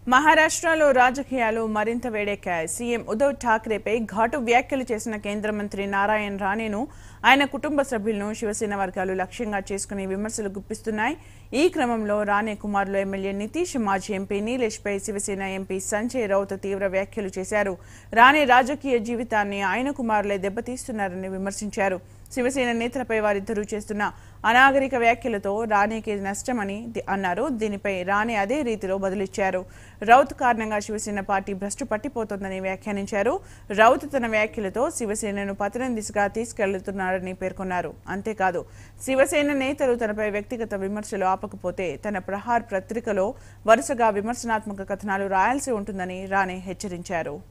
మహారాష్ట్రలో రాజకీయాలు మరింత వేడెక్కాయి సీఎం ఉద్ధవ్ ఠాక్రేపై ఘాటు వ్యాఖ్యలు చేసిన కేంద్ర మంత్రి నారాయణ్ రాణేను ఆయన కుటుంబ సభ్యులను శివసేన వర్గాలు లక్ష్యంగా చేసుకుని విమర్శలు గుప్పిస్తున్నాయి ఈ క్రమంలో రాణే కుమార్లు ఎమ్మెల్యే నితీష్ మాజీ ఎంపీ నీలేష్ పై శివసేన ఎంపీ సంజయ్ రౌత్ తీవ్ర వ్యాఖ్యలు చేశారు రాణే రాజకీయ జీవితాన్ని ఆయన కుమారులే దెబ్బతీస్తున్నారని విమర్శించారు శివసేన నేతలపై వారిద్దరూ చేస్తున్న అనాగరిక వ్యాఖ్యలతో రాణేకి నష్టమని ది- అన్నారు దీనిపై రాణే అదే రీతిలో బదులిచ్చారు రౌత్ కారణంగా శివసేన పార్టీ భ్రష్టు పట్టిపోతోందని వ్యాఖ్యానించారు రౌత్ తన వ్యాఖ్యలతో శివసేనను పతనం దిశగా తీసుకెళ్తున్నారని పేర్కొన్నారు అంతేకాదు శివసేన నేతలు తనపై వ్యక్తిగత విమర్శలు ఆపకపోతే తన ప్రహార్ పత్రికలో వరుసగా విమర్శనాత్మక కథనాలు రాయాల్సి ఉంటుందని రాణే హెచ్చరించారు